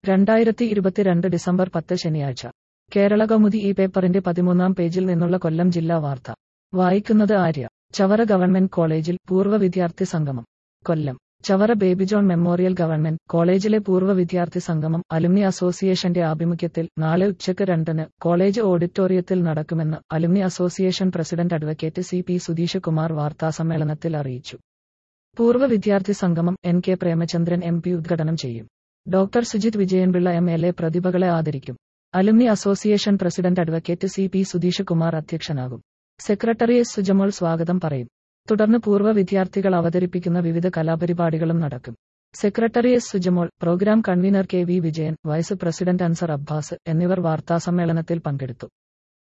രണ്ടായിരത്തി ഇരുപത്തിരണ്ട് ഡിസംബർ പത്ത് ശനിയാഴ്ച കേരള കൗമുദി ഈ പേപ്പറിന്റെ പതിമൂന്നാം പേജിൽ നിന്നുള്ള കൊല്ലം ജില്ലാ വാർത്ത വായിക്കുന്നത് ആര്യ ചവറ ഗവൺമെന്റ് കോളേജിൽ പൂർവ്വ വിദ്യാർത്ഥി സംഗമം Kollam Chavara Baby John memorial government കോളേജിലെ പൂർവ്വ വിദ്യാർത്ഥി സംഗമം അലുമിനി അസോസിയേഷന്റെ ആഭിമുഖ്യത്തിൽ നാളെ ഉച്ചയ്ക്ക് രണ്ടിന് കോളേജ് ഓഡിറ്റോറിയത്തിൽ നടക്കുമെന്ന് alumni association president advocate C P Sudheesh Kumar വാർത്താസമ്മേളനത്തിൽ അറിയിച്ചു പൂർവ്വ വിദ്യാർത്ഥി സംഗമം N K Premachandran M P ഉദ്ഘാടനം ചെയ്യും doctor Sujith Vijayanpillai M L A പ്രതിഭകളെ ആദരിക്കും alumni association president advocate C P Sudheesh Kumar അധ്യക്ഷനാകും സെക്രട്ടറി എസ് സുജമോൾ സ്വാഗതം പറയും തുടർന്ന് പൂർവ്വ വിദ്യാർത്ഥികൾ അവതരിപ്പിക്കുന്ന വിവിധ കലാപരിപാടികളും നടക്കും secretary S Sujamol programme convener K V Vijayan vice president Ansar Abbas എന്നിവർ വാർത്താസമ്മേളനത്തിൽ പങ്കെടുത്തു